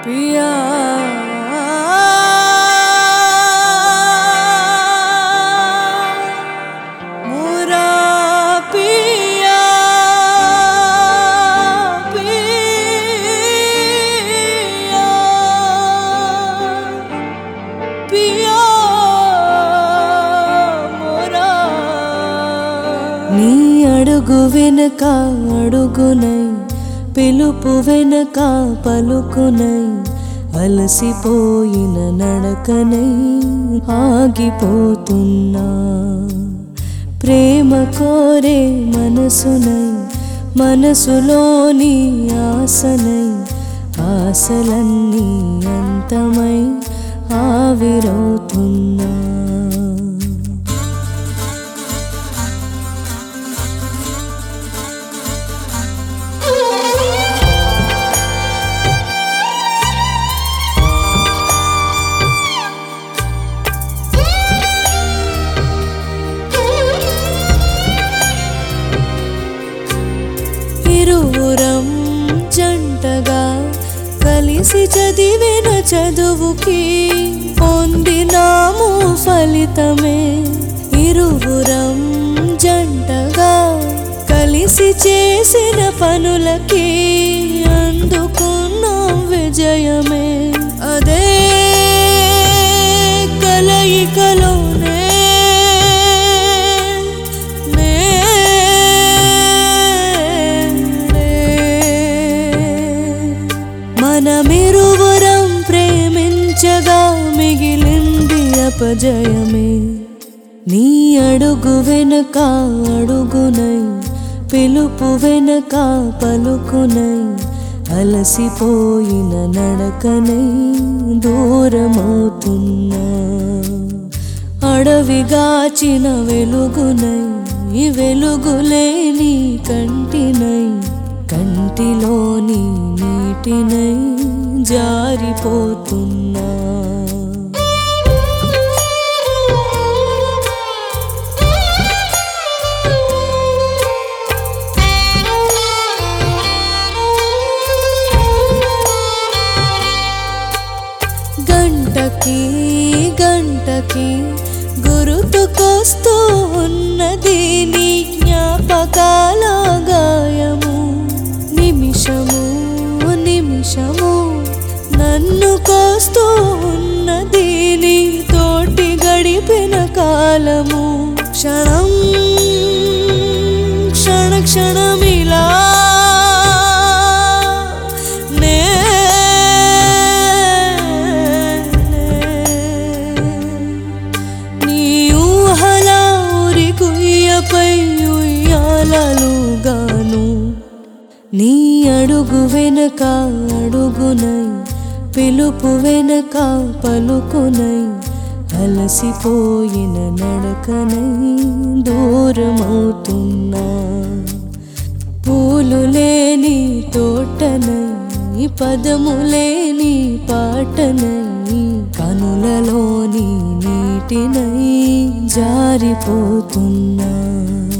पिया मोरा पिया पिया पिया मोरा నీ అడుగు వెనక అడుగునై పిలుపు వెనక పలుకునై అలసిపోయిన నడకనై ఆగిపోతున్నా ప్రేమ కోరే మనసునై మనసులోని ఆసనై ఆశలన్నీ అంతమై ఆవిరవుతున్నా ఇరువురం జంటగా కలిసి చదివిన చదువుకి పొందినాము ఫలితమే ఇరువురం జంటగా కలిసి చేసిన పనులకి అందుకున్నాం విజయమే అదే కలయికలోనే మనమిరువురం ప్రేమించగా మిగిలింది అపజయమే నీ అడుగు వెనక అడుగునై పిలుపు వెనక పలుకునై అలసిపోయిన నడకనై దూరమవుతున్నా అడవిగాచిన వెలుగునై వెలుగులేని కంటినై కంటిలోని నీటినై జారిపోతున్నా గంటకి గంటకి గుర్తుకొస్తూ ఉన్నది నీ జ్ఞాపకాల గాయము నిమిషము నిమిషము నన్ను కోస్తూ ఉన్నది నీ తోటి గడిపిన కాలము క్షణం క్షణ క్షణమిలా నే నీ ఊహల ఊరి కుయ్యపై ఉయ్యాలలుగాను నీ అడుగు వెనక అడుగునై పిలుపు వెనక పలుకునై అలసిపోయిన నడకనై దూరమవుతున్నా పూలు లేని తోటనై పదము లేని పాటనై కనులలోని నీటినై జారిపోతున్నా